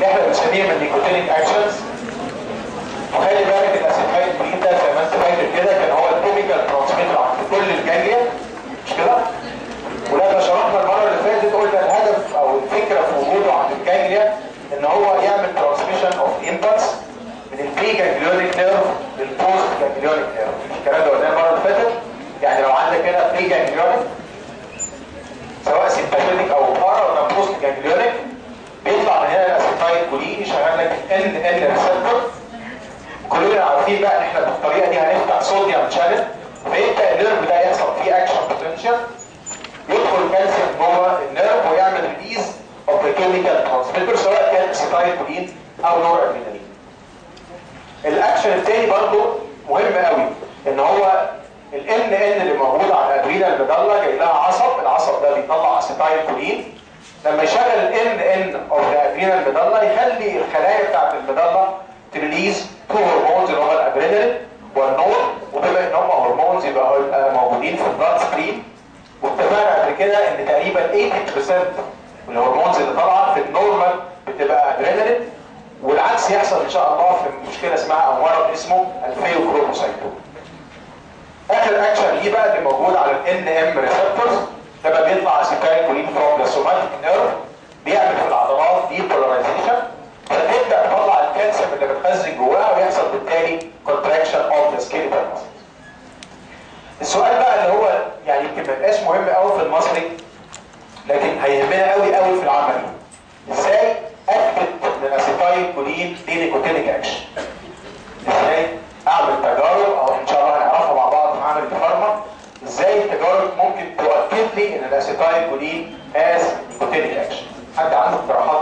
احنا بنسميهم النيكوتينيك اكشنز وخلي بالك الاسيتايل كولين ده زي ما انت فاكر كده كان هو الكيميكال ترانسميتر عند كل الجانجليا مش كده؟ ولما شرحنا المره اللي فاتت قلنا الهدف او الفكره في وجوده عند الجانجليا ان هو يعمل ترانسميشن اوف امبلس من البري جانجليونيك نيرف للبوست جانجليونيك نيرف الكلام ده قلناه المره اللي فاتت يعني لو عندك هنا بري جانجليونيك سواء سيمباثيك او بارا ولا بوست جانجليونيك بيطلع من هنا الاسيتايل كولين يشغل لك ان ان ريسبتور كلنا عارفين بقى ان احنا بالطريقه دي هنفتح صوديوم شانل فيبدا النيرف ده يحصل فيه اكشن بوتنشال يدخل كالسيوم جوه النيرف ويعمل ريليز اوف ذا كيميكال ترانسميتر سواء كان اسيتايل كولين او نور ادرينالين الاكشن الثاني برضه مهم قوي ان هو الان ان اللي موجود على الادرينال المضله جاي لها عصب العصب ده بيطلع اسيتايل كولين لما يشغل الان ان اوف ذا ادرينال المضله يخلي الخلايا بتاعت المضله تريليز تو هرمونز اللي هم الادرينالين والنور وبما ان هم هرمونز يبقى يبقى موجودين في البلاد ستريم واتفقنا قبل كده ان تقريبا 80% من الهرمونز اللي طالعه في النورمال بتبقى ادرينالين والعكس يحصل ان شاء الله في مشكله اسمها او مرض اسمه الفيوكروموسايتوم اخر اكشن ليه بقى اللي موجود على الان ام ريسبتورز لما بيطلع اسيتايل كولين فروم ذا سوماتيك نيرف بيعمل في العضلات دي بولاريزيشن فتبدا تطلع الكالسيوم اللي بتخزن جواها ويحصل بالتالي كونتراكشن اوف ذا سكيلتال السؤال بقى اللي هو يعني يمكن ما يبقاش مهم قوي في المصري لكن هيهمنا قوي قوي في العمل ازاي اثبت ان الاسيتايل كولين ليه نيكوتينيك اكشن ازاي اعمل تجارب او ان شاء الله هنعرفها مع بعض في عمل الفارما ازاي التجارب ممكن تؤكد لي ان الاسيتايل كولين هاز نيكوتينيك اكشن حد عنده اقتراحات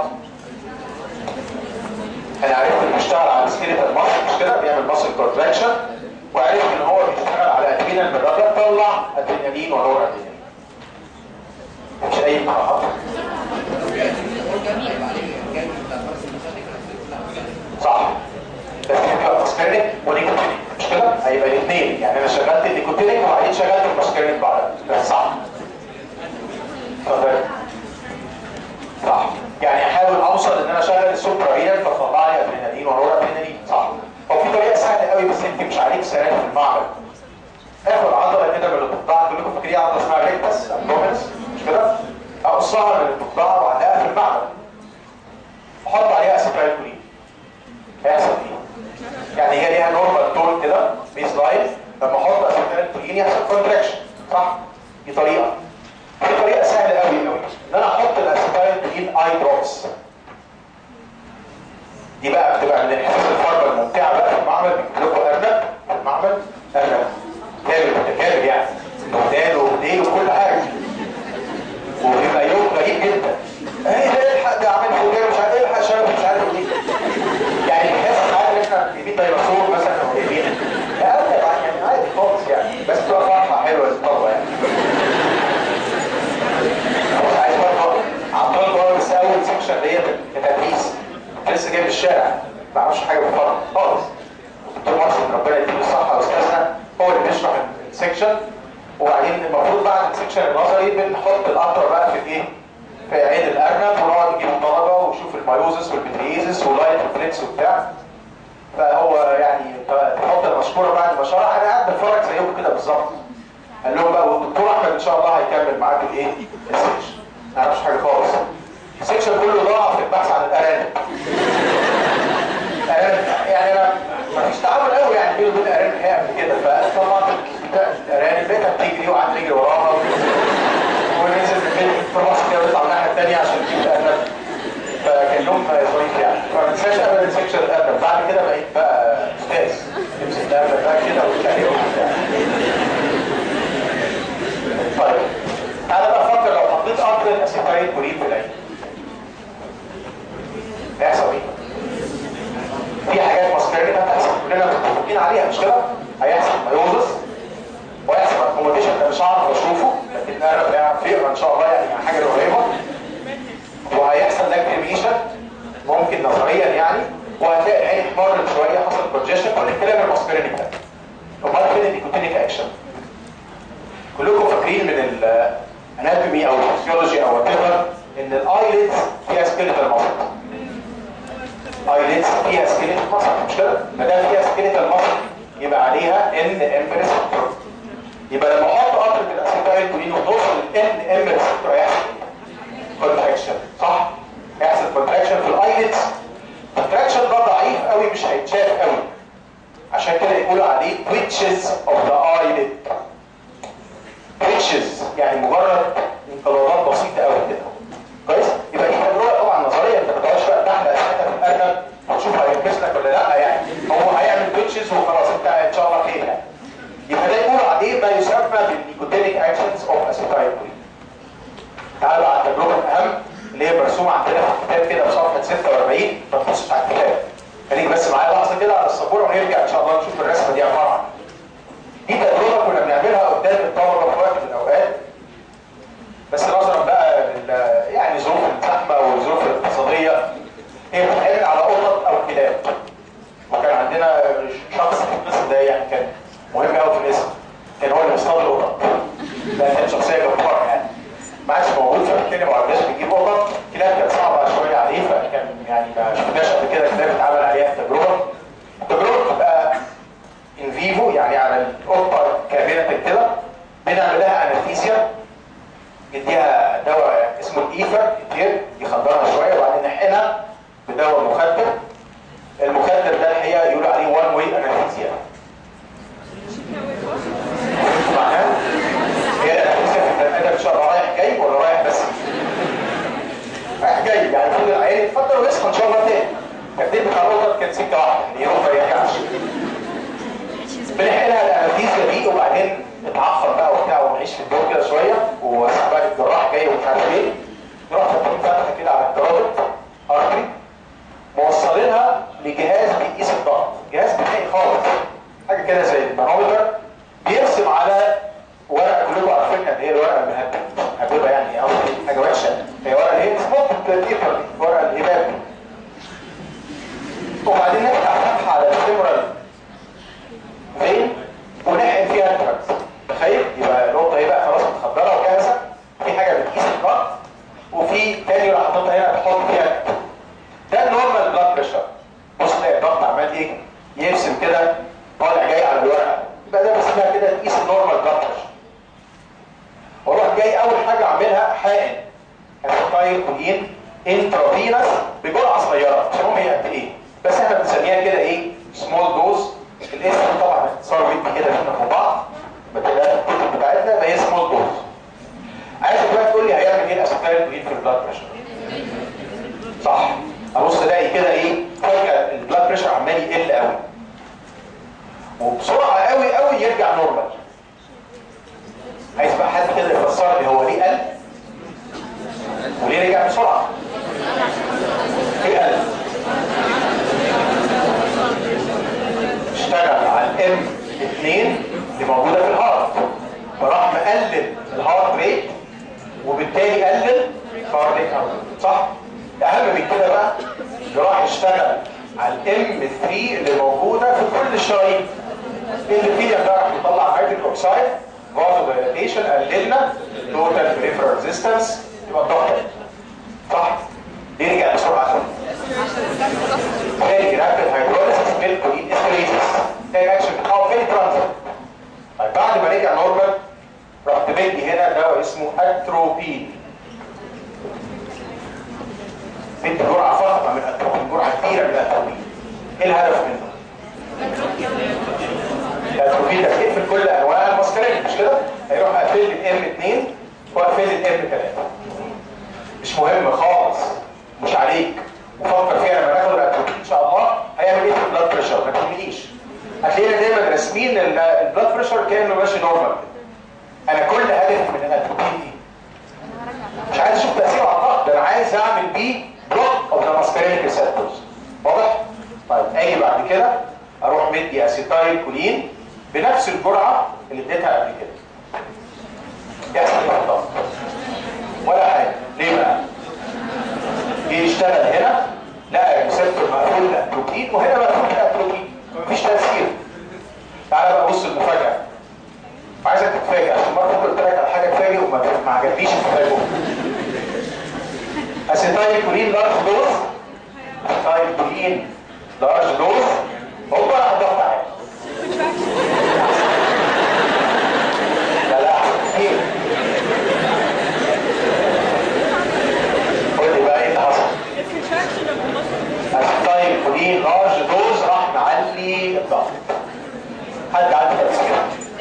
انا عرفت انه بيشتغل على السكيلتال ماسل مش كده بيعمل ماسل كونتراكشن وعرفت ان هو بيشتغل على ادرينال بالراديا طلع ادرينالين ونور ادرينالين مش اي اقتراحات صح بس يبقى ماسكرينيك ونيكوتينيك مش كده هيبقى الاثنين يعني انا شغلت النيكوتينيك وبعدين شغلت الماسكرينيك بعدها بس صح اتفضل صح يعني احاول اوصل ان انا اشغل السوبرا ريال فطلع لي ادرينالين ونور ادرينالين صح هو في طريقه سهله قوي بس انت مش عليك سنه في المعمل اخد عضله كده من الضفدع كلكم فاكرين عضله اسمها ريكتس ابدومينس مش كده اقصها من الضفدع وعلقها في المعمل احط عليها اسيتايل كولين هيحصل ايه؟ يعني هي ليها نورمال تون كده بيس لاين لما احط اسيتايل كولين يحصل كونتراكشن صح؟ دي طريقه في طريقه سهله قوي قوي ان انا احط الاسيتايل كولين اي دروبس دي بقى بتبقى من الحصص الفارما الممتعه بقى في المعمل بيجيب لكم ارنب في المعمل ارنب كامل متكامل يعني ودان وديل وكل حاجه وبيبقى يوم غريب جدا ايه ده الحق ده عامل فوجئ مش عارف ايه الحق شباب مش عارف ايه يعني بنحس ساعات ان احنا جايبين ديناصور مثلا او جايبين لا ابدا يعني عادي خالص يعني بس تبقى فرحه حلوه للطلبه يعني مش عايز برضه عطلت ورا بس اول سكشن اللي هي التدريس لسه جاي من الشارع ما اعرفش حاجه بالفرق خالص دكتور محسن ربنا يديله الصحه استاذنا هو اللي بيشرح السكشن وبعدين المفروض بعد السكشن النظري بنحط القطره بقى في الايه؟ في عين الارنب ونقعد نجيب الطلبه ونشوف المايوزس والبتريزس ولايت ريفلكس وبتاع فهو يعني تحط المشكوره بعد ما شرح انا قاعد بتفرج زيكم كده بالظبط قال لهم بقى والدكتور احمد ان شاء الله هيكمل معاكم الايه؟ السكشن ما اعرفش حاجه خالص السكشن كله ضاع في البحث عن الارانب الارانب يعني انا ما فيش تعامل قوي يعني بيني وبين الارانب الحقيقه قبل كده فطبعا الارانب بقيت بتجري وقعدت نجري وراها وننزل من البيت في مصر كده ويطلع الناحيه الثانيه عشان تجيب الارنب فكان يوم ظريف يعني فما انساش ابدا سكشن الارنب بعد كده بقيت بقى استاذ تمسك الارنب بقى كده وتلاقي طيب تعالى بقى افكر لو حطيت قطر الاسيتايل كولين في العين هيحصل ايه؟ في حاجات ماسكرينيك هتحصل كلنا متفقين عليها مش كده؟ هيحصل مايوزس ويحصل اكوموديشن ده مش هعرف اشوفه لكن انا بيعرف يقرا ان شاء الله يعني حاجه قريبه وهيحصل لاكريميشن ممكن نظريا يعني وهتلاقي العين احمرت شويه حصل كونجيشن كل الكلام الماسكرينيك ده امال فين النيكوتينيك اكشن؟ كلكم فاكرين من الاناتومي او الفسيولوجي او وات ان الايلتس فيها سكيلتال ماسل فيها سكيلت مصر مش كده ما دام فيها سكيلت مصر يبقى عليها ان ام ريسبتور يبقى لما احط قطره الاسيتايل كولين وتوصل للان ام ريسبتور هيحصل كونتراكشن صح هيحصل كونتراكشن في الايلتس الكونتراكشن ده ضعيف قوي مش هيتشاف قوي عشان كده يقولوا عليه twitches of the eyelid twitches يعني مجرد انقلابات بسيطه قوي كده كويس يبقى دي تجربه طبعا نظريه انت ما تقعدش بقى تحلق اسئله في الارنب وتشوف هيلبس لك ولا لا يعني هو هيعمل تويتشز وخلاص انت ان شاء الله خير يعني يبقى ده يقولوا عليه ما يسمى بالنيكوتينيك اكشنز اوف اسيتايل تعالوا على التجربه الاهم اللي هي مرسومه عندنا في الكتاب كده في صفحه 46 ما تبصش على الكتاب خليك بس معايا لحظه كده على السبوره ونرجع ان شاء الله نشوف الرسمه دي عباره عن دي تجربه كنا بنعملها قدام الطلبه في وقت من الاوقات بس نظرا بقى لل يعني ظروف الزحمه والظروف الاقتصاديه هي بتتعمل على قطط او كلاب وكان عندنا شخص في القسم ده يعني كان مهم قوي في الاسم كان هو اللي بيصطاد القطط ده كان شخصيه جباره يعني ما عادش موجود فبالتالي ما عرفناش بنجيب قطط كلاب كانت صعبه شويه عليه فكان يعني ما شفناش قبل كده كلاب اتعمل عليها التجربه التجربه بتبقى ان فيفو يعني على القطه كامله كده بنعمل لها انستيزيا نديها دواء اسمه الايفر كتير يخدرها شويه وبعدين نحقنها بدواء مخدر المخدر ده الحقيقه يقولوا عليه وان واي انستيزيا معناه هي الانستيزيا في البني ادم ان شاء الله رايح جاي ولا رايح بس رايح جاي يعني كل العيال يتفضل ويصحى ان شاء الله تاني التكتيك بتاع القطط كانت سكه واحده يروح ما يرجعش بنحقنها الانستيزيا دي وبعدين نتعفر بقى وبتاع ونعيش في الدور كده شويه وساعات بقى الجراح جاي ومش عارف ايه نروح فاتحين فتحه كده على الترابط ارتري موصلينها لجهاز بيقيس الضغط جهاز بنائي خالص حاجه كده زي المانومتر بيرسم على ورقه كلكم عارفينها اللي هي الورقه المهببه مهببه يعني قصدي حاجه وحشه هي ورقه اللي هي سبوت بيبر ورقه الهباب وبعدين نفتح فتحه على الفيمورال فين ونحقن فيها الدرجز تخيل يبقى النقطه ايه بقى خلاص متخدره وجاهزه في حاجه بتقيس الضغط وفي تاني راح حاططها هنا تحط فيها ده النورمال بلاد بريشر بص تلاقي الضغط عمال ايه يرسم كده طالع جاي على الورقه يبقى ده بسمها كده تقيس النورمال بلاد بريشر واروح جاي اول حاجه اعملها حقن اسيتايل كولين انترافينس بجرعه صغيره مش هي قد ايه بس احنا بنسميها كده ايه سمول دوز الاسم طبعا اختصار ودي كده فينا في بعض ما تلاقيش الكتب بتاعتنا فهي سمول دوز عايزك بقى تقول لي هيعمل ايه الاسيتايل كولين في البلاد بريشر صح ابص الاقي كده ايه فجاه البلاد بريشر عمال يقل قوي وبسرعه قوي قوي يرجع نورمال عايز بقى حد كده يفسر لي هو ليه قل وليه رجع بسرعه ليه قل اشتغل على الام 2 اللي موجوده في الهارت فراح مقلل الهارت ريت وبالتالي قلل كارديك اوتبوت صح اهم من كده بقى راح يشتغل على الام 3 اللي موجوده في كل الشرايين اللي فيها ده راح يطلع هيدروجين اوكسايد فازو دايلاتيشن قللنا توتال بريفر ريزيستنس يبقى الضغط صح دي رجع بسرعه قوي تاني رابid hydrolysis بالكولين استريزيس تاني اكشن او فيري ترانزيت طيب بعد ما رجع نورمال رحت بدي هنا دواء اسمه اتروبين بدي جرعه فخمه من الاتروبين جرعه كبيره من الاتروبين ايه الهدف منه؟ الاتروبين ده بيقفل كل انواع المسكرين مش كده؟ هيروح قافل لي الام 2 وقافل لي الام 3 مش مهم خالص مش عليك وفكر فيها لما ناخد الاتروبين ان شاء الله هيعمل ايه في البلاد بريشر ما تهمنيش هتلاقينا دايما راسمين البلاد بريشر كانه ماشي نورمال انا كل هدف من الاتروبين ايه؟ مش عايز اشوف تاثيره على الضغط ده انا عايز اعمل بيه بلوك اوف ذا ماسكرينيك ريسبتورز واضح؟ طيب اجي بعد كده اروح مدي اسيتايل كولين بنفس الجرعه اللي اديتها قبل كده يحصل ايه في الضغط؟ ولا حاجه ليه بقى؟ جه يشتغل هنا لقى الريسبتور مقفول الاتروبين وهنا مقفول الاتروبين مفيش تاثير تعالى بقى بص المفاجاه عايزك تتفاجئ عشان مره قلت لك على حاجه تفاجئ وما ما عجبنيش التفاجؤ اسيتايل كولين لارج دوز اسيتايل كولين لارج دوز هو راح ضغط عالي لا لا كتير قول لي بقى ايه اللي حصل التايم كولين لارج دوز راح معلي الضغط حد عنده تفسير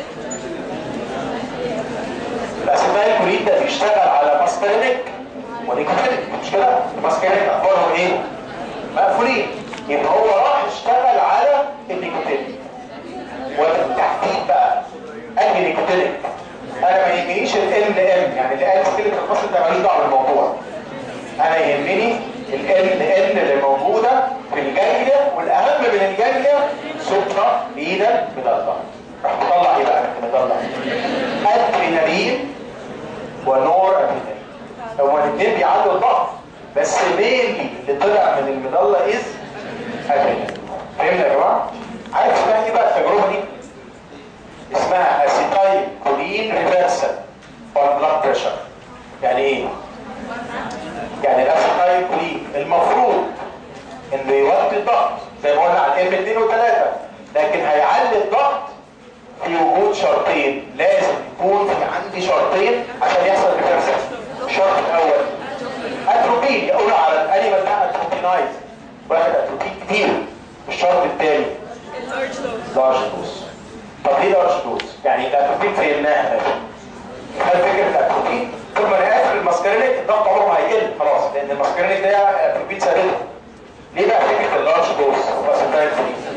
الاسيتايل كولين ده بيشتغل على ماسكارينيك ونيكوتينيك مش كده الماسكارينيك اخبارهم ايه مقفولين يبقى هو راح يشتغل على النيكوتينيك وبالتحديد بقى انهي نيكوتينيك انا ما يهمنيش ال ام يعني اللي قال كلمه الفصل ده مالوش دعوه بالموضوع انا يهمني ال ان اللي موجوده في الجانجليا والاهم من الجانجليا سوبرا ايدا مدلع راح تطلع ايه بقى مدلع ادرينالين ونور ادرينالين هما الاثنين بيعلوا الضغط بس مينلي اللي طلع من المظله از ادرينالين فهمنا يا جماعه عارف اسمها ايه بقى التجربه دي اسمها اسيتايل كولين ريفرسال اون بلاد بريشر يعني ايه يعني الاسيتايل كولين المفروض انه يوطي الضغط زي ما قلنا على الام 2 و3 لكن هيعلي الضغط في وجود شرطين لازم يكون في عندي شرطين عشان يحصل ريفرسال الشرط الاول اتروبين يقول على الانيمال ده اتروبينايز واخد اتروبين كتير الشرط الثاني لارج دوز طب ليه لارج دوز؟ يعني الاتروبين فهمناها هل فكره الاتروبين طول ما انا قافل الماسكارينيك الضغط عمره ما هيقل خلاص لان الماسكارينيك ده اتروبين ثابته ليه بقى فكره اللارج دوز واسيتايل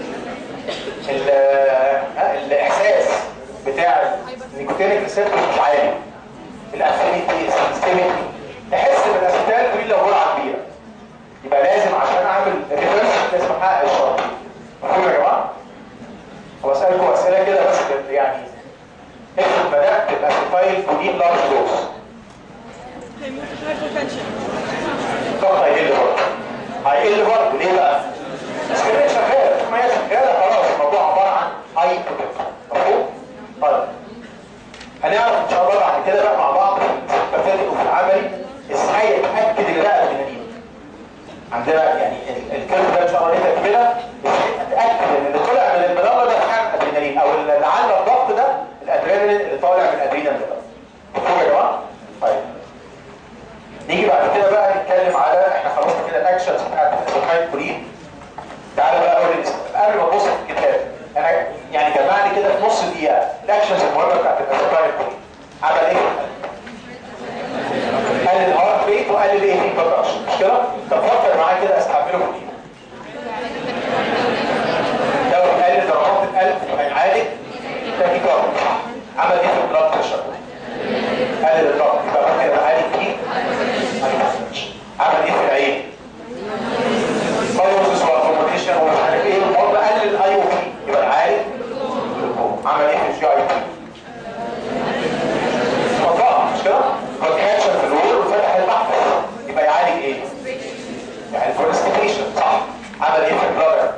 الاحساس بتاع النيكوتينيك ريسبتور مش عالي الافينيتي السيستميتي تحس بالاسيتال كبير لو جرعه كبيره يبقى لازم عشان اعمل ريفرس لازم احقق الشرط مفهوم يا جماعه؟ هو اسالكم اسئله كده بس يعني افرض بدات بالاسيتايل كولين لارج دوز الضغط هيقل برضه هيقل برضه ليه بقى؟ السكرين شغاله ما هي شغاله خلاص الموضوع عباره عن هاي مفهوم؟ طيب هنعرف ان شاء الله بعد كده بقى مع بعض في المبادئ وفي العملي ازاي اتاكد ان ده ادرينالين عندنا يعني الكلام ده ان شاء الله انت كده اتاكد ان اللي طلع من المظله ده فعلا ادرينالين او اللي على الضغط ده الادرينالين اللي طالع من الادرينال ده مفهوم يا جماعه؟ طيب نيجي بعد كده بقى نتكلم على احنا خلصنا كده الاكشنز بتاعت السوبرايت كولين تعالى بقى اقول قبل ما ابص في الكتاب انا يعني جمع لي كده في نص دقيقه الاكشنز المهمه بتاعت السوبرايت كولين عمل ايه؟ قلل الهارت ريت وقلل ايه في برودكشن مش كده؟ طب فكر معايا كده استعمله في ايه؟ لو قلل ضربات القلب هيعالج تاكيكارد عمل ايه في البلاد بريشر؟ قلل الضغط يبقى بعد كده عالج فيه عمل ايه في العين؟ فايروسس واكوموديشن ومش عارف ايه برضه قلل الاي او بي يبقى العالج عمل ايه في الجي اي بي؟ فضاء مش كده؟ كونتراكشن في الوول وفتح المحفظ يبقى يعالج ايه؟ يعني كونستيبيشن صح؟ عمل ايه في البلادر؟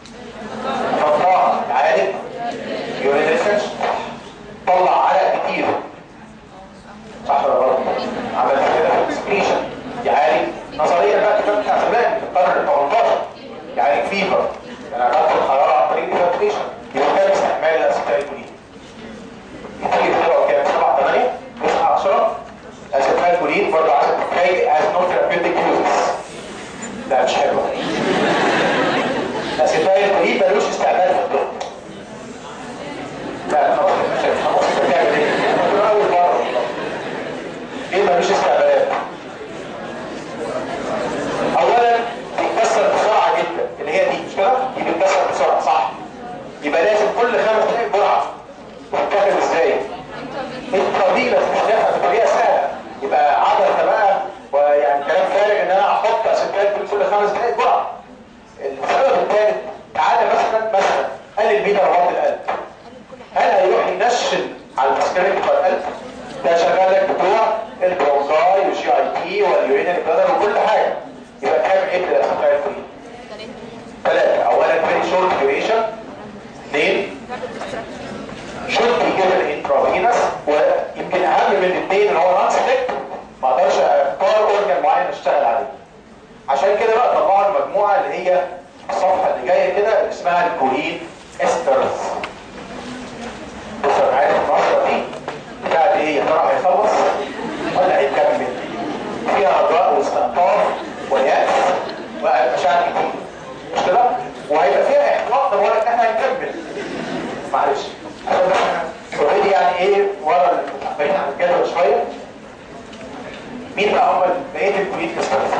فضاء يعالج يورين ريسيرش طلع عرق كتير صح ولا غلط؟ عمل كده في السكريشن يعالج نظريا بقى كتاب بتاع زمان في القرن ال 18 يعالج فيفر يعني علاقه الحراره عن طريق الفلتريشن يبقى كام استعمال الاسيتايل كولين؟ كتير طلعوا كام؟ 7 8 9 10 اسيتايل كولين برضه عايز تتخيل از نو ثيرابيوتيك يوزز لا مش حلوه الاسيتايل كولين ملوش استعمال في الطب لا خلاص مش هنبص بتعمل ايه؟ اول مره ليه ملوش استعمالات؟ اولا بيتكسر بسرعه جدا اللي هي دي مش كده؟ دي بتتكسر بسرعه صح يبقى لازم كل خمس دقائق جرعه وتتاخد ازاي؟ الطبيعي بس مش نافع بطريقه سهله يبقى عضله بقى ويعني كلام فارغ ان انا احط اسيتات كل خمس دقائق جرعه السبب الثالث تعالى مثلا مثلا قلل بيه ضربات القلب هل هيروح ينشن على المسكرين بتاع القلب؟ ده شغال لك بتوع البرونكاي والجي اي تي واليورينال بلادر وكل حاجه يبقى تعمل ايه بالاسيتايل كولين؟ ثلاثه اولا فيري شورت ديوريشن اثنين شورت جيفن انترافينس ويمكن اهم من الاثنين ان هو نون ستيك ما اقدرش اختار اورجن معين اشتغل عليه عشان كده بقى طلعوا المجموعه اللي هي الصفحه اللي جايه كده اسمها الكولين استرز بص انا عارف النشره دي بتاعت ايه يا ترى هيخلص ولا هيكمل فيها رجاء واستنطاف ويأس ومشاعر كتير مش كده؟ وهيبقى فيها احباط بقول لك احنا هنكمل معلش عشان احنا اوريدي يعني ايه ورا بعيد عن الجدول شويه مين بقى هم بقيه الكولين استرز؟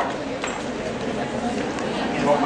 مين هم؟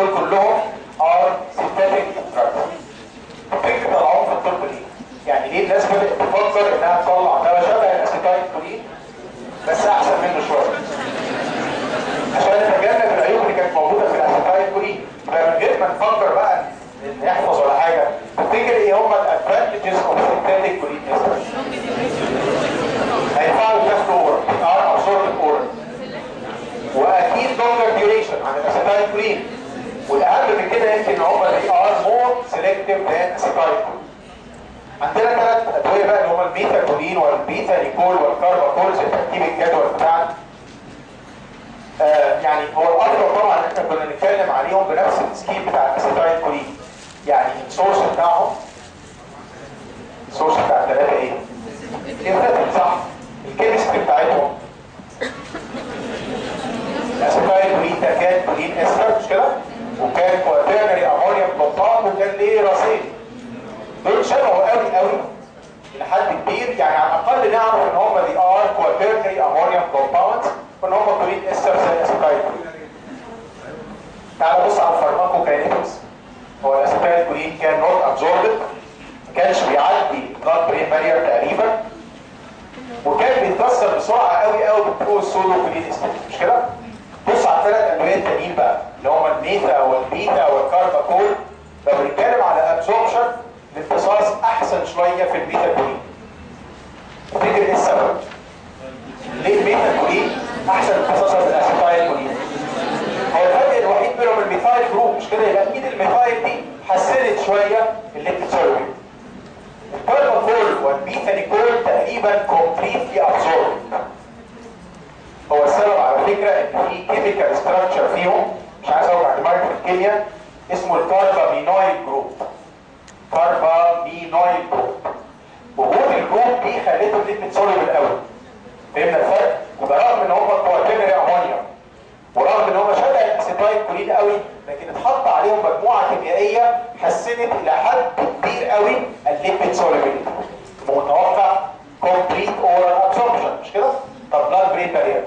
دول كلهم ار سينثيتيك دراجز فكره العنف في الطب دي يعني ليه الناس بدات تفكر انها تطلع دواء شبه الاسيتايل كولين بس احسن منه شويه عشان نتجنب العيوب اللي كانت موجوده في الاسيتايل كولين فمن غير ما نفكر بقى نحفظ ولا حاجه تفتكر ايه هم الادفانتجز اوف سينثيتيك كولين هينفعوا يتاخدوا اورال ار او سورت اورال واكيد لونجر ديوريشن عن الاسيتايل كولين والاهم من كده يمكن ان هم they are more selective than acetylcholine عندنا ثلاث ادويه بقى اللي هم الميثاكولين والبيتا نيكول والكارباكول زي ترتيب الجدول بتاعنا آه يعني هو الافضل طبعا ان احنا كنا نتكلم عليهم بنفس السكيم بتاع الاسيتايلكولين يعني السورس بتاعهم السورس بتاع الثلاثه ايه؟ الثلاثه صح الكيمستري بتاعتهم الاسيتايلكولين ده كان كولين استر مش كده؟ وكان كواترنري امونيوم بلوتات وكان ليه راسين دول شبهوا قوي قوي لحد كبير يعني على الاقل نعرف ان هم دي ار كواترنري امونيوم كومباوندز وان هم كولين استر زي اسيتايلكولين تعال بص على الفارماكوكاينيتكس هو الاسيتايلكولين كان نوت ابزوربد ما كانش بيعدي بلاد برين بارير تقريبا وكان بيتكسر بسرعه قوي قوي بتقول السودوكولين استر مش كده؟ بص على الثلاث ادويه التانيين بقى اللي هم الميتا والبيتا والكارباكول لو بنتكلم على ابزوربشن الامتصاص احسن شويه في البيتا كولين تفتكر ايه السبب؟ ليه البيتا كولين احسن امتصاصا من الاسيتايل كولين؟ هو الفرق الوحيد بينهم الميثايل جروب مش كده يبقى اكيد الميثايل دي حسنت شويه الليبتسيربين الكارباكول والبيتا نيكول تقريبا كومبليتلي ابزورب هو السبب على فكره ان في كيميكال ستراكشر فيهم مش عايز اوجع دماغك في الكيمياء اسمه الكاربامينويد جروب كاربامينويد جروب وجود الجروب دي خليته ليبيد سوليبل قوي فهمنا الفرق؟ وبرغم ان هم كواترنري امونيوم ورغم ان هم شبه الاسيتايل كولين قوي لكن اتحط عليهم مجموعه كيميائيه حسنت الى حد كبير قوي الليبيد سوليبيليتي متوقع كومبليت اورال ابسوربشن مش كده؟ طب بلاد برين بارير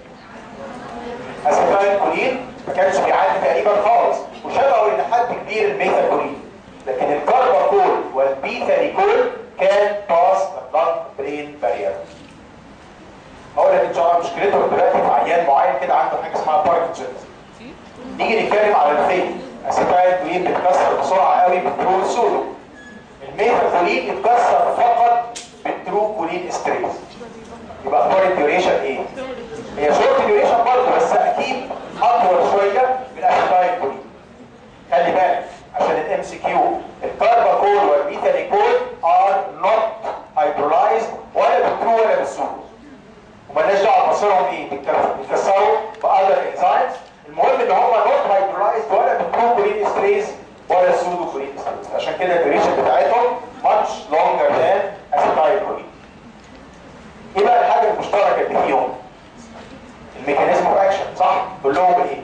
اسيتايل كولين ما كانش بيعدي تقريبا خالص وشبهه الى حد كبير الميثا كولين لكن الكارباكول والبيتا نيكول كان باس بلاد برين بارير هقول لك ان شاء الله مشكلتهم دلوقتي في عيان معين كده عنده حاجه اسمها باركنسونز نيجي نتكلم على الفين اسيتايل كولين بيتكسر بسرعه قوي بالترو السودو الميثاكولين اتكسر فقط بالترو كولين استريس يبقى اخبار الديوريشن ايه؟ هي شورت ديوريشن برضه بس اكيد اطول شويه من الاسيتايل كولين خلي بالك عشان الام سي كيو الكارباكول والبيتا نيكول ار نوت هيدرولايزد ولا بالترو ولا بالسودو ومالناش دعوه مصيرهم ايه بيتكسروا باذر انزايمز المهم ان هم نوت هيدرولايزد ولا بالترو كولين استريز ولا السودو كولين استريز عشان كده الديوريشن بتاعتهم ماتش لونجر ذان اسيتايل كولين ايه بقى الحاجه المشتركه اللي فيهم الميكانيزم اوف اكشن صح كلهم ايه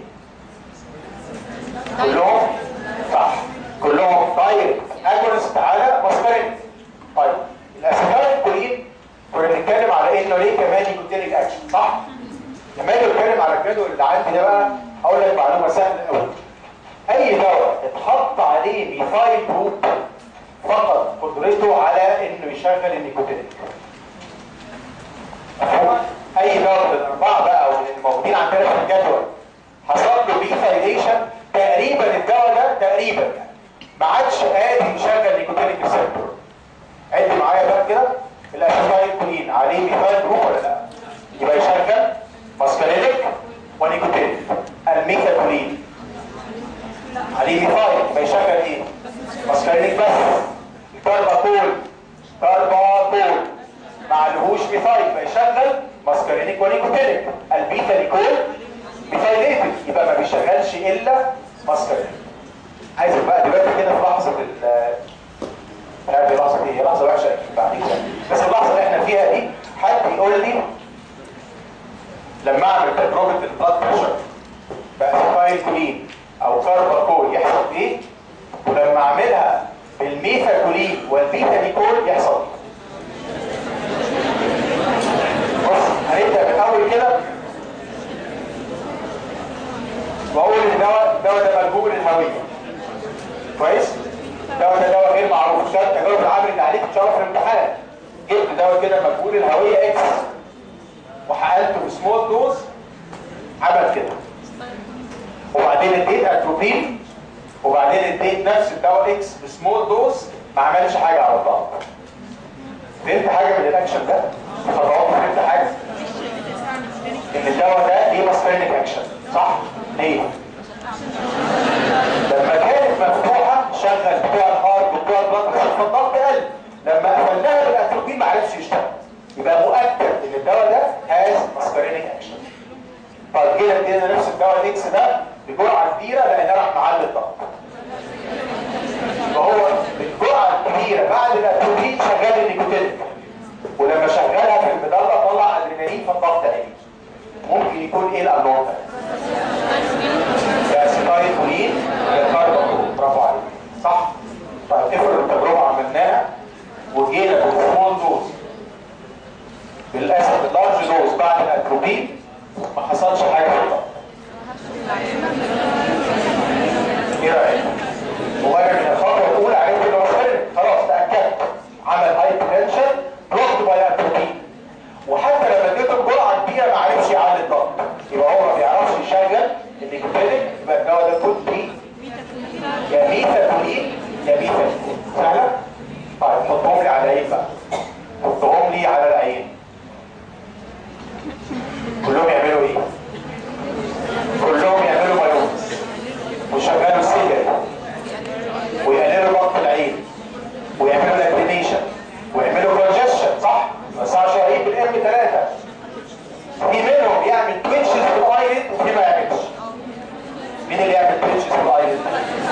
كلهم صح كلهم دايركت اجونست على ماسكارين طيب الاسيتايل كولين كنا بنتكلم على انه ليه كمان يكونتينيك اكشن صح لما اجي اتكلم على الجدول اللي عندي ده بقى اقول لك معلومه سهله قوي اي دواء اتحط عليه ميثايل جروب فقط قدرته على انه يشغل النيكوتينيك مفهوم اي دواء من الاربعه بقى او من الموجودين عندنا في الجدول حصل له بيثايليشن تقريبا الدواء ده تقريبا ما عادش قادر يشغل نيكوتينيك ريسبتور عد معايا بقى كده الاسيتايل كولين عليه ميثايل جروب ولا لا يبقى يشغل ماسكارينيك ونيكوتينيك الميثاكولين عليه ميثايل يبقى يشغل ايه ماسكارينيك بس الكارباكول كارباكول ما عليهوش ميثايل يبقى يشغل ماسكارينيك ونيكوتينيك البيتا نيكول ميثايليتد يبقى ما بيشغلش الا ماسكارينيك عايزك بقى دلوقتي كده في لحظه ال مش عارف لحظه ايه لحظه وحشه بعدين بس اللحظه اللي احنا فيها دي حد يقول لي لما اعمل تجربه البلاد بريشر باسيتايل كولين او كارباكول يحصل ايه ولما اعملها بالميثاكولين والبيتا نيكول يحصل بص هنبدا من اول كده واقول الدواء الدواء ده مجهول الهويه كويس الدواء ده دواء غير معروف ده التجارب العمل اللي عليك ان شاء الله في الامتحان جبت دواء كده مجهول الهويه اكس وحقنته بسمول دوز عمل كده وبعدين اديت اتروبين وبعدين اديت نفس الدواء اكس بسمول دوز ما عملش حاجه على الضغط فهمت حاجه من الاكشن ده؟ خطوات فهمت حاجه؟ ان الدواء ده ليه ماسكرينيك اكشن صح؟ ليه؟ لما كانت مفتوحه شغل بتوع الهارد وبتوع البلد فالضغط قل لما قفلناها بالاتروبين ما عرفش يشتغل يبقى مؤكد ان الدواء ده هاز ماسكرينيك اكشن طيب كده ادينا نفس الدواء الاكس ده بجرعه كبيره لان راح معلي الضغط فهو الجرعه الكبيره بعد الاتروبين شغال النيكوتين ولما شغلها في المدلة طلع ادرينالين فالضغط قل ممكن يكون ايه الانون ده اسيتايل كولين كاربون برافو عليك صح طيب افرض التجربه عملناها وجينا بالسمول دوز بالاسف اللارج دوز بعد الاتروبين ما حصلش حاجه في الضغط ايه رايك مجرد من الخطوه الاولى عرفت انه مختلف خلاص تاكدت عمل هايبرتنشن بلوكد باي اتروبين وحتى لما اديته بجرعه كبيره ما عرفش يعلي الضغط يبقى هو ما بيعرفش يشغل النيكوتينيك يبقى الدواء ده كود بي يا ميثاكولين يا ميثاكولين سهله؟ طيب حطهم لي على ايه بقى؟ حطهم لي على العين كلهم يعملوا ايه؟ كلهم يعملوا مايوز ويشغلوا السيجاري ويقللوا ضغط العين ويعملوا لاكرينيشن ويعملوا كونجشن صح؟ بس عشان ايه بالام 3 في منهم يعمل تويتشز في الايلid وفي ما يعملش مين اللي يعمل تويتشز في الايلid؟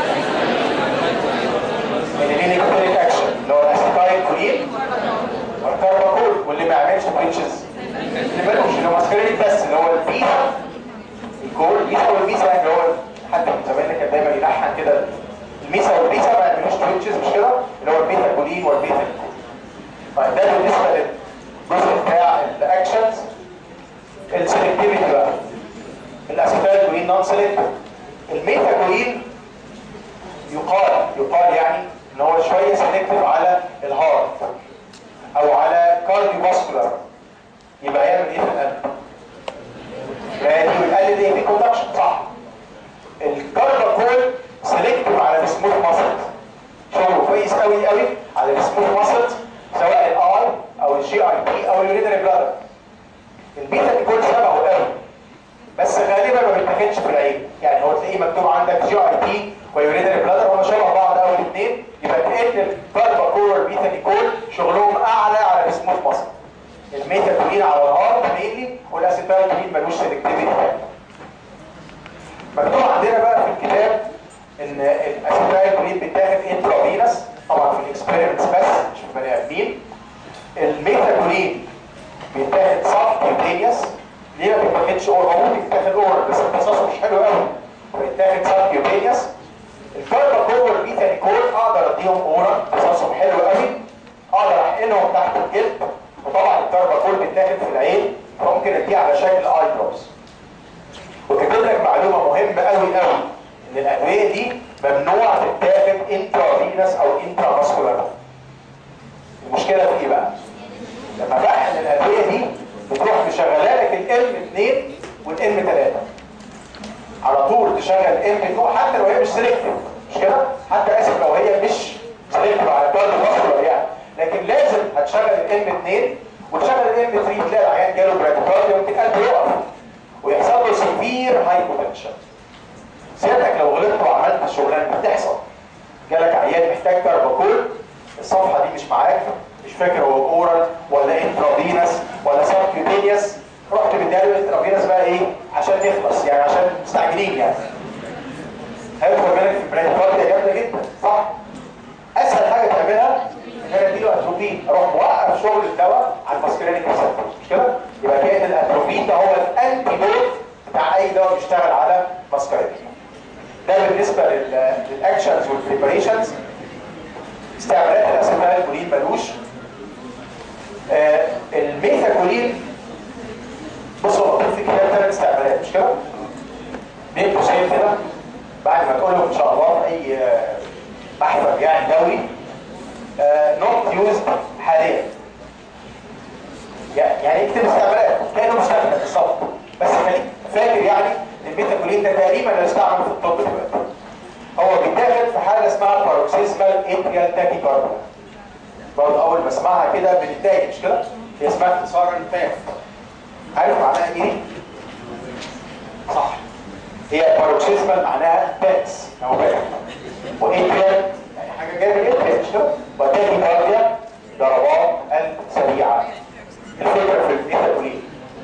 اللي ليه نيكوتينيك اكشن اللي هو الاسيتايل كولين والكارباكول واللي ما يعملش تويتشز اللي مالوش اللي هو ماسكرينيك بس اللي هو البيتا الكول البيتا والبيتا يعني اللي هو حتى من زمان كان دايما يلحن كده الميسا والبيتا ما يعملوش تويتشز مش كده اللي هو البيتا كولين والبيتا كول طيب ده بالنسبه للجزء بتاع الاكشنز السلكتيفيتي بقى الاسيتايل كولين نون سلكتيف الميتا كولين يقال يقال يعني ان هو شويه سلكتيف على الهارت او على كارديو فاسكولار يبقى يعمل ايه في القلب؟ يعني ويقلل ايه في كوندكشن صح الكارباكول سلكتيف على السموث ماسل شغله كويس قوي قوي على السموث ماسل سواء الاي او الجي اي بي او اليورينري بلادر البيتا كول شبهه قوي بس غالبا ما بيتاخدش في العين يعني هو تلاقيه مكتوب عندك جي اي بي ويورينري بلادر هما شبه بعض قوي الاثنين يبقى كان الكارباكول والبيتا نيكول شغلهم اعلى على السموث ماسل الميتاكولين على الهارت مينلي والاسيتايلكولين ملوش سلكتيفيتي مكتوب عندنا بقى في الكتاب ان الاسيتايلكولين بيتاخد انترافينس طبعا في الاكسبيرمنتس بس مش في البني ادمين الميتاكولين بيتاخد سب كيوتينيوس ليه ما بيتاخدش اورال هو ممكن يتاخد اورال بس امتصاصه مش حلو قوي بيتاخد سب كيوتينيوس الكارباكول والبيتانيكول اقدر اديهم اورال امتصاصهم حلو قوي اقدر احقنهم تحت الجلد وطبعا الكارباكول بيتاخد في العين فممكن اديه على شكل اي دروبس وكاتب لك معلومه مهمه قوي قوي ان الادويه دي ممنوع تتاخد انترافينس او انترافاسكولار المشكله في ايه بقى؟ لما بحقن الادويه دي بتروح مشغله لك الام 2 والام 3 على طول تشغل الام 2 حتى لو هي مش سلكتيف مش كده؟ حتى اسف لو هي مش سلكتيف على الكارديو يعني لكن لازم هتشغل الام 2 وتشغل الام 3 تلاقي العيان جاله براديكارديا ممكن قلبه يقف ويحصل له سيفير هايبوتنشن سيادتك لو غلطت وعملت الشغلانه بتحصل جالك عيان محتاج كارباكول الصفحه دي مش معاك مش فاكر هو اورال ولا انترافينس ولا سبكيوتينيوس رحت مديها له انترافينس بقى ايه عشان نخلص يعني عشان مستعجلين يعني هيدخل بالك في البراديكارديا جامده جدا صح اسهل حاجه تعملها ان انا اديله اتروبين اروح موقف شغل الدواء على الماسكرينيك ريسبتور مش كده؟ يبقى كان الاتروبين ده هو الانتي دوت بتاع اي دواء بيشتغل على ماسكرينيك ده بالنسبه للاكشنز والبريباريشنز استعمالات الاسيتايلكولين ملوش آه الميثاكولين بصوا هو في كده ثلاث استعمالات مش كده؟ بين قوسين كده بعد ما تقولهم ان شاء الله في اي آه، محفل يعني دولي نوت يوزد حاليا يعني يعني اكتب استعمالات كانه مستخدم بالظبط بس خليك فاكر يعني ان البيتاكولين ده تقريبا لا يستعمل في الطب دلوقتي هو بيتاخد في حاجه اسمها باروكسيزمال اتريال تاكيكارديا برضه اول ما اسمعها كده بنتضايق مش كده؟ هي اسمها اختصارا فاف عارف معناها ايه؟ صح هي باروكسيزمال معناها تاكس او باك واتريال يعني حاجه جايه من الاتريال مش كده؟ وتاكيكارديا ضربات قلب سريعه الفكره في الميتابولين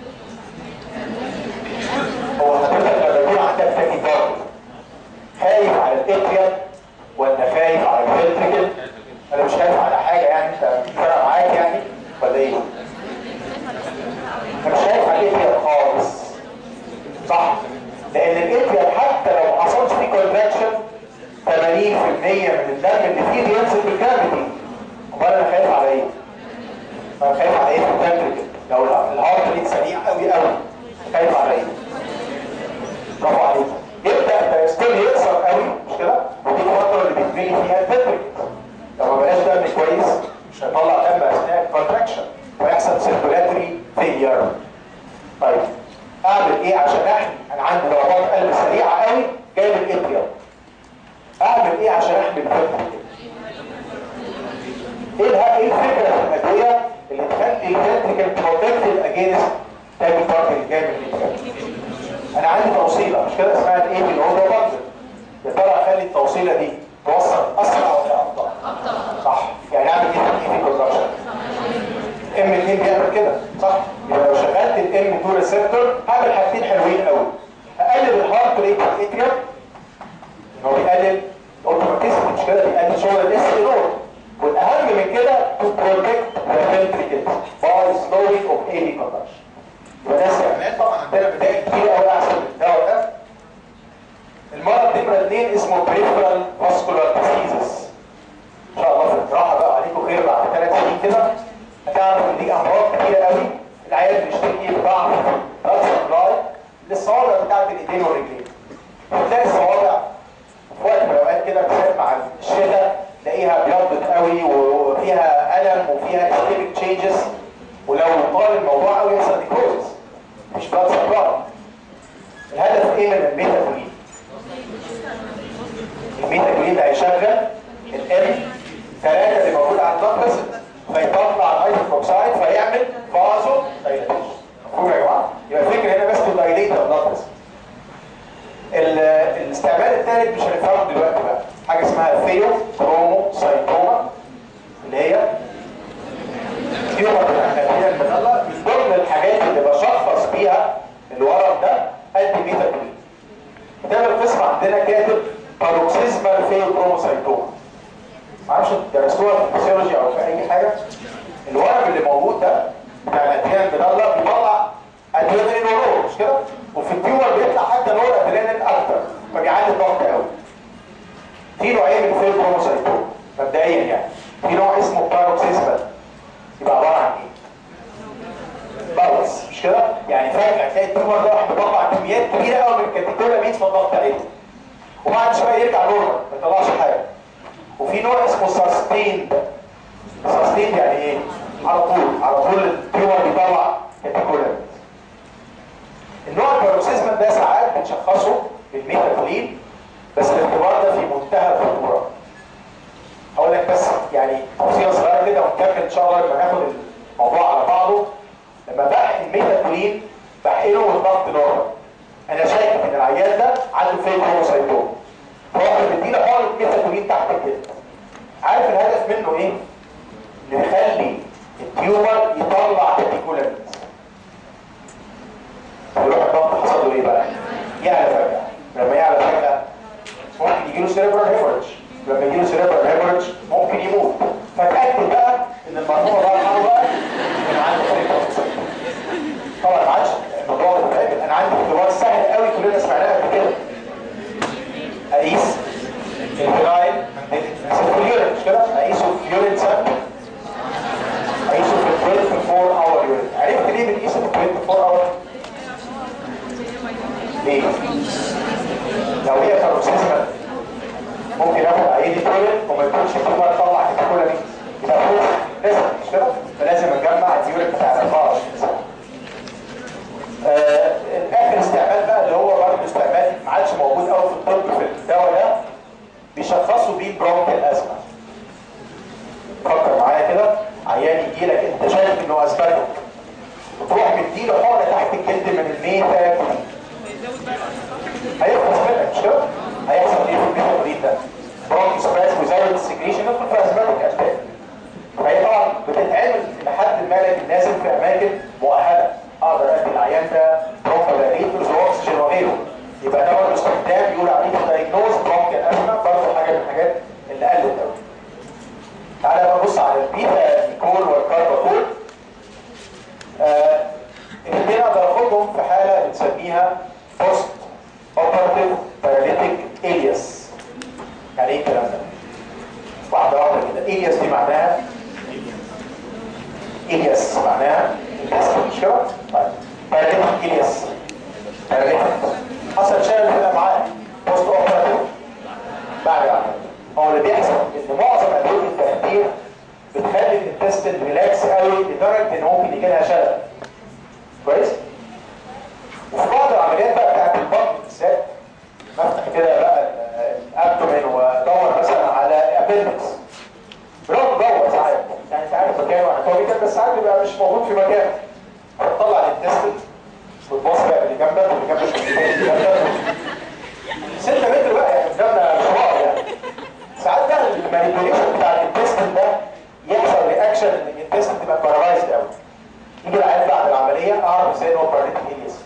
هو حضرتك لما يكون عندك تاكيكارديا خايف على الاتريال ولا خايف على الفنتريكل انا مش خايف على حاجه يعني انت فرق معاك يعني ولا ايه انا مش خايف على الاتريال خالص صح لان الاتريال حتى لو ما حصلش فيه كونتراكشن 80% من الدم اللي فيه بينزل في الكافيتي امال انا خايف على ايه انا خايف على ايه في الفنتريكل لو الهارت ريت سريع قوي قوي خايف على ايه برافو عليك يبدا الستيل يقصر قوي مش كده ودي الفتره اللي بيتبني فيها الفنتريكل لو ما بلاش دم كويس مش هيطلع دم اثناء الكونتراكشن ويحصل سيركولاتري فيلير طيب اعمل ايه عشان احمي انا عندي ضربات قلب سريعه قوي جاي من الاتريال اعمل ايه عشان احمي الفنتريكل ايه الها- ايه الفكره في الادويه اللي تخلي الفنتريكل بروتكتد اجينست تاني بارت اللي جاي من الاتريال انا عندي توصيله مش كده اسمها الايه اللي هو بندل يا ترى اخلي التوصيله دي توصل اسرع ولا ابطا صح يعني اعمل ايه في الاي في كونتراكشن ام 2 بيعمل كده صح يبقى لو شغلت الام 2 ريسبتور هعمل حاجتين حلوين قوي اقلل الهارت ريت في الاتريال هو بيقلل اوتوماتيسيتي مش كده بيقلل شغل الاس نور والاهم من كده تو بروتكت ذا فنتريكل باي سلوينج اوف اي كونتراكشن وده استعمال طبعا عندنا بدائل كتير قوي احسن من الدواء ده المرض نمره اثنين اسمه بريفرال فاسكولار ديزيزز ان شاء الله في الجراحه بقى عليكم خير بعد ثلاث سنين كده هتعرف ان دي امراض كتيره قوي العيال بيشتكي بضعف بلاد سبلاي للصوابع بتاعت الايدين والرجلين بتلاقي الصوابع في وقت من الاوقات كده بالذات مع الشتاء تلاقيها ابيضت قوي وفيها الم وفيها استيميك تشينجز ولو طال الموضوع قوي يحصل ديكروزس مش بلاد سبلاي الهدف ايه من الميتافولين الميتافولين ده هيشغل الام 3 اللي موجود على البلاد فيسل فيطلع الهيدروكسيد فيعمل فازو دايليتيشن مفهوم يا جماعه يبقى الفكره هنا بس تو دايليت البلاد فيسل الاستعمال الثالث مش هنفهمه دلوقتي بقى حاجه اسمها ثيو كرومو سايتوما اللي هي تيومر الأنابيب المنلة من ضمن الحاجات اللي بشخص بيها الورم ده قد ميتابولين كتاب القسم عندنا كاتب باروكسيزمال فيوكروموسايتوما معرفش درستوها في الفسيولوجي او في اي حاجه الورم اللي موجود ده بتاع الادرينال المنلة بيطلع ادرينالين ونور مش كده وفي التيومر بيطلع حتى نور ادرينالين اكتر فبيعلي الضغط قوي في نوعين من الفيوكروموسايتوما مبدئيا يعني في نوع اسمه باروكسيزمال يبقى عباره عن ايه؟ باوس مش كده؟ يعني فجأة تلاقي التيومر ده واحد بيطلع كميات كبيرة قوي من الكاتيكولا في الضغط عليه وبعد شوية يرجع نورمال ما يطلعش حاجة وفي نوع اسمه ساستيند ساستيند يعني ايه؟ على طول على طول التيومر بيطلع كاتيكولا النوع الباروكسيزمال ده ساعات بنشخصه بالميتافولين بس الاختبار ده في منتهى الخطورة هقول لك بس يعني تفصيله صغيره كده ونكمل ان شاء الله لما ناخد الموضوع على بعضه لما بحقن ميتافولين بحقنه والضغط نورمال انا شايف ان العيان ده عنده فين هوموسايتوم فواحد مديله حقنه ميتافولين تحت الجلد عارف الهدف منه ايه؟ ان يخلي التيومر يطلع كاتيكولامينز يروح الضغط حصل له ايه بقى؟ يعلى فجاه لما يعلى فجاه ممكن يجيله سيريبرال هيموريدج لما يجيله سيريبرال هيموريدج ممكن يموت فتاكد بقى ان المرحوم الله يرحمه بقى كان عنده فريق طبعا ما عادش الموضوع ده متعب انا عندي اختبار سهل قوي كلنا سمعناه قبل كده اقيس الفرايل في اليورين مش كده اقيسه في يورين سامبل اقيسه في 24 اور يورين عرفت ليه بنقيسه في 24 اور ليه؟ لو هي باروكسيزم هيدي تولد وما يكونش التيومر طلع كتكولا مين يبقى فوق لازم مش كده فلازم نجمع اليورين بتاع 24 ساعه آه، اخر استعمال بقى اللي هو برضه استعمال ما عادش موجود قوي في الطب في الدواء ده بيشخصوا بيه برونكيال ازمه فكر معايا كده عيان يجي لك انت شايف انه اسبرتك وتروح مديله حقنه تحت الجلد من الميتا هيخلص منك مش كده؟ هيحصل ايه في البيت المريض ده؟ برونكي سبريس ويزود السكريشن يدخل في ازماتيك اتاك فهي طبعا بتتعمل لحد ما لكن لازم في اماكن مؤهله اقدر ادي العيان ده برونكولاريتورز واكسجين وغيره يبقى ده برضه استخدام يقول عليه دايجنوز برونكيال ازمه برضه حاجه من الحاجات اللي قلت قوي تعالى بقى نبص على البيتا نيكول والكارباكول آه الاثنين اقدر اخدهم في حاله بنسميها بوست اوبرتيف باراليتيك الياس يعني ايه الكلام ده؟ واحده واحده كده الياس دي معناها الياس معناها الكسر مش كده؟ طيب باراليتيك الياس باراليتيك حصل شلل في الامعاء بوست اوبرتيف بعد العمليه هو اللي بيحصل ان معظم ادويه التخدير بتخلي الانتستين ريلاكس قوي لدرجه ان ممكن يجي لها شلل كويس وفي بعض العمليات بقى بتاعت البطن بالذات بفتح كده بقى الابدومين وادور مثلا على ابندكس بنقعد ندور ساعات يعني انت عارف مكانه اناتوميكال بس ساعات بيبقى مش موجود في مكانه تطلع الانتستين وتبص بقى اللي جنبك واللي جنبك واللي جنبك 6 متر بقى يعني قدامنا مشوار يعني ساعات بقى المانيبيوليشن بتاع الانتستين ده يحصل رياكشن ان الانتستين تبقى بارالايزد قوي يجي العيان بعد العمليه اعرف ازاي ان هو باراليتيك اليس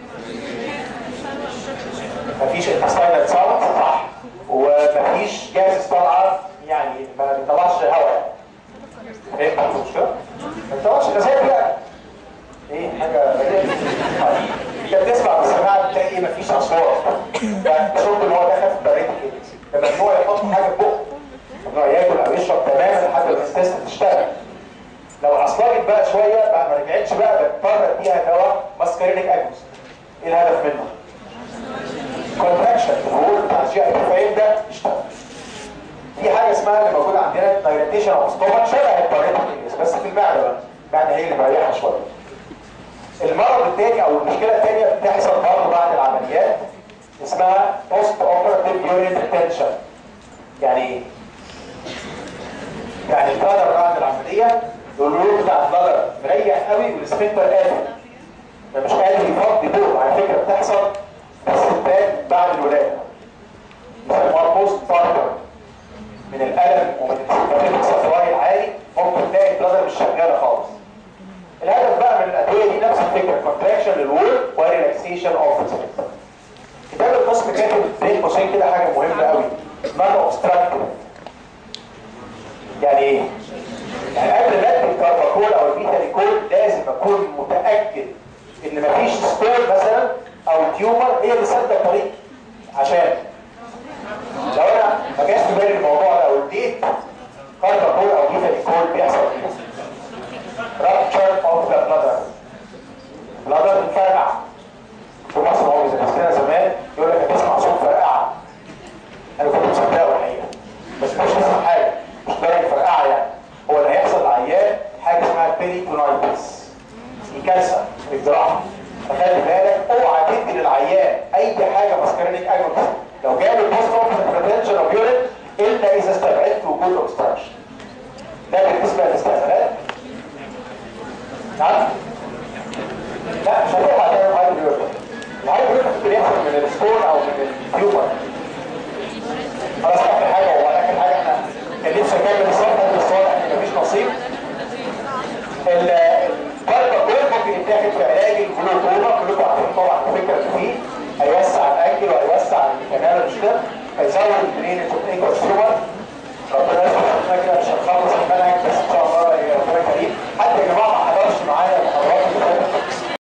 مفيش انتستاينال ساوند صح ومفيش جاز طالعه يعني ما بيطلعش هواء فاهم مش كده؟ ما بيطلعش غازات يعني ايه حاجه غريبه انت بتسمع بالسماعه بتلاقي مفيش اصوات فشوف ان هو دخل في باراليتيك اليس فممنوع يحط حاجه في بقه ممنوع ياكل او يشرب تماما لحد ما الانتستين تشتغل لو عصلجت بقى شويه بقى ما رجعتش بقى بضطر اديها دواء ماسكارينيك اجوس ايه الهدف منه؟ كونتراكشن الهول بتاع الجي اي فيبدا يشتغل في حاجه اسمها اللي موجوده عندنا دايركتيشن اوف ستومك شبه الباريتيكس بس في المعده بقى المعده هي اللي مريحه شويه المرض الثاني او المشكله الثانيه بتحصل برضه بعد العمليات اسمها بوست اوبراتيف يورين ريتنشن يعني ايه؟ يعني البلدر بعد العمليه الرول بتاع البلدر مريح قوي والسفنتر قافل فمش قادر يفضي دول على فكره بتحصل في الستات بعد الولاده بيسموها بوست بارتر من الالم ومن السفنتر الصفراء العالي ممكن تلاقي البلدر مش شغاله خالص الهدف بقى من الادويه دي نفس الفكره كونتراكشن للوول وريلاكسيشن اوف كتاب القسم كاتب بين قوسين كده حاجه مهمه قوي نون اوبستراكتيف يعني ايه؟ يعني قبل ما ادي الكارباكول او البيتاليكول لازم اكون متاكد ان مفيش ستور مثلا او تيومر هي اللي سد الطريق عشان لو انا ما جاش في بالي الموضوع ده واديت كارباكول او بيتاليكول بيحصل ايه؟ rupture of the bladder bladder تتفرقع في مصر هو زي نفسنا زمان يقول لك هتسمع صوت فرقعه انا كنت مصدقه الحقيقه بس مش اسمع حاجه مش درجه فرقعه يعني هو اللي هيحصل للعيان حاجه اسمها بيريتونايتس دي كارثه في الجراحه فخلي بالك اوعى تدي للعيان اي حاجه ماسكارينيك اجونس لو جاله بوست اوبريتيف ريتنشن اوف يورين الا اذا استبعدت وجود اوبستراكشن ده بالنسبه للاستعمالات نعم لا مش هتلحق تعمل هايبريوتيك الهايبريوتيك ممكن يحصل من الستون او من التيومر خلاص اخر حاجه وبعد اخر حاجه احنا كان نفسي اكمل الصفحه دي بس واضح ان مفيش نصيب الكارباكول ممكن يتاخد في علاج الجلوكوما كلكم عارفين طبعا الفكره اللي فيه هيوسع الاكل وهيوسع الكنال مش كده هيزود الدرينج اوف ايكوس تيومر